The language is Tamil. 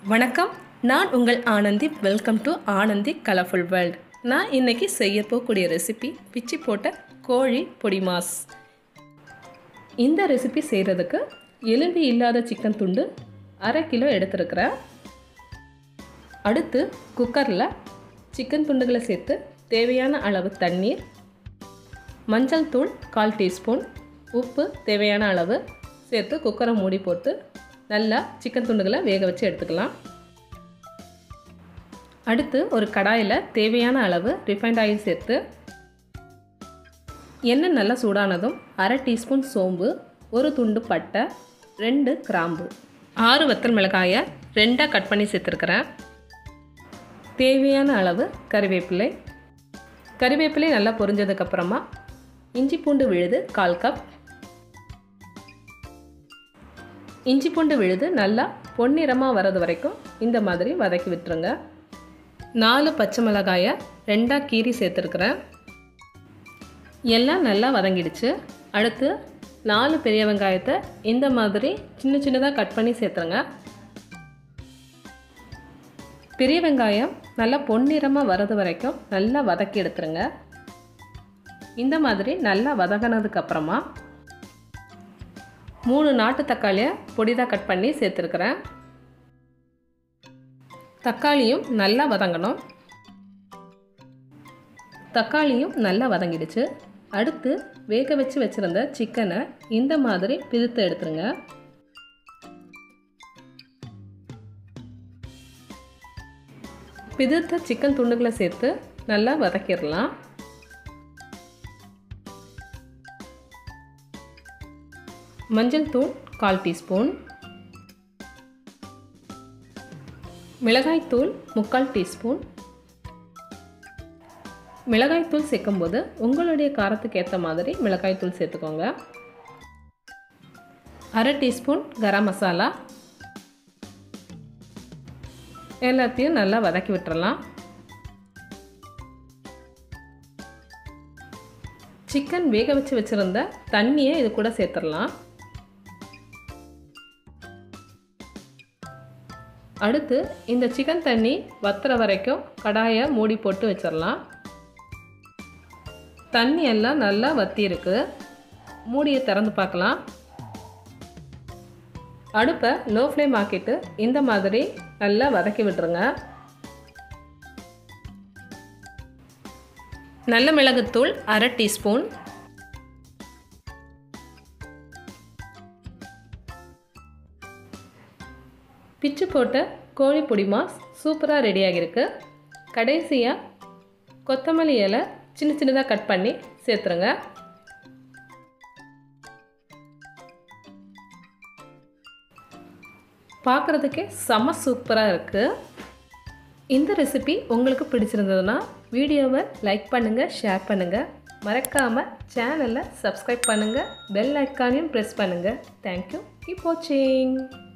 வணக்கம் நான் உங்கள் Anandhi welcome to Anandhi colourful world நான் இன்னைக்கு செய்ய போகக்கூடிய ரெசிபி பிச்சி போட்ட கோழி பொடி மாஸ் இந்த ரெசிபி செய்கிறதுக்கு எலும்பு இல்லாத சிக்கன் துண்டு அரை கிலோ எடுத்துருக்கிறேன் அடுத்து குக்கரில் சிக்கன் துண்டுகளை சேர்த்து தேவையான அளவு தண்ணீர் மஞ்சள் தூள் கால் டீஸ்பூன் உப்பு தேவையான அளவு சேர்த்து குக்கரை மூடி போட்டு நல்லா சிக்கன் துண்டுகளை வேக வச்சு எடுத்துக்கலாம் அடுத்து ஒரு கடாயில் தேவையான அளவு ரிஃபைண்ட் ஆயில் சேர்த்து எண்ணெய் நல்லா சூடானதும் அரை டீஸ்பூன் சோம்பு ஒரு துண்டு பட்டை ரெண்டு கிராம்பு ஆறு வத்தல் மிளகாயை ரெண்டாக கட் பண்ணி சேர்த்துருக்கிறேன் தேவையான அளவு கறிவேப்பிலை கறிவேப்பிலை நல்லா பொரிஞ்சதுக்கப்புறமா இஞ்சி பூண்டு விழுது கால் கப் இஞ்சி பூண்டு விழுது நல்லா பொன்னிறமாக வர்றது வரைக்கும் இந்த மாதிரி வதக்கி விட்டுருங்க நாலு பச்சை மிளகாயை ரெண்டாக கீரி சேர்த்துருக்குறேன் எல்லாம் நல்லா வதங்கிடுச்சு அடுத்து நாலு பெரிய வெங்காயத்தை இந்த மாதிரி சின்ன சின்னதாக கட் பண்ணி சேர்த்துருங்க பெரிய வெங்காயம் நல்லா பொன்னிறமாக வர்றது வரைக்கும் நல்லா வதக்கி எடுத்துருங்க இந்த மாதிரி நல்லா வதங்கினதுக்கப்புறமா மூணு நாட்டு தக்காளியை பொடிதாக கட் பண்ணி சேர்த்துருக்குறேன் தக்காளியும் நல்லா வதங்கணும் தக்காளியும் நல்லா வதங்கிடுச்சு அடுத்து வேக வச்சு வச்சுருந்த சிக்கனை இந்த மாதிரி பிரித்து எடுத்துருங்க பிதிர்த்த சிக்கன் துண்டுகளை சேர்த்து நல்லா வதக்கிடலாம் மஞ்சள் தூள் கால் டீஸ்பூன் மிளகாய்த்தூள் முக்கால் டீஸ்பூன் மிளகாய்த்தூள் சேர்க்கும்போது உங்களுடைய காரத்துக்கு ஏற்ற மாதிரி மிளகாய்த்தூள் சேர்த்துக்கோங்க அரை டீஸ்பூன் கரம் மசாலா எல்லாத்தையும் நல்லா வதக்கி விட்டுறலாம் சிக்கன் வேக வச்சு வச்சுருந்த தண்ணியை இது கூட சேர்த்துடலாம் அடுத்து இந்த சிக்கன் தண்ணி வத்துற வரைக்கும் கடாயை மூடி போட்டு வச்சிடலாம் தண்ணி எல்லாம் நல்லா வத்தி இருக்கு மூடியை திறந்து பார்க்கலாம் அடுப்பை லோ ஃப்ளேம் ஆக்கிட்டு இந்த மாதிரி நல்லா வதக்கி விட்டுருங்க நல்ல மிளகுத்தூள் அரை டீஸ்பூன் பிச்சு போட்ட கோழி பொடி மாஸ் சூப்பராக ரெடி ஆகியிருக்கு கடைசியாக கொத்தமல்லி இலை சின்ன சின்னதாக கட் பண்ணி சேர்த்துருங்க பார்க்குறதுக்கே செம சூப்பராக இருக்குது இந்த ரெசிபி உங்களுக்கு பிடிச்சிருந்ததுன்னா வீடியோவை லைக் பண்ணுங்கள் ஷேர் பண்ணுங்கள் மறக்காமல் சேனலை சப்ஸ்கிரைப் பண்ணுங்கள் பெல் ஐக்கானையும் ப்ரெஸ் பண்ணுங்கள் தேங்க்யூ கீப் வாட்சிங்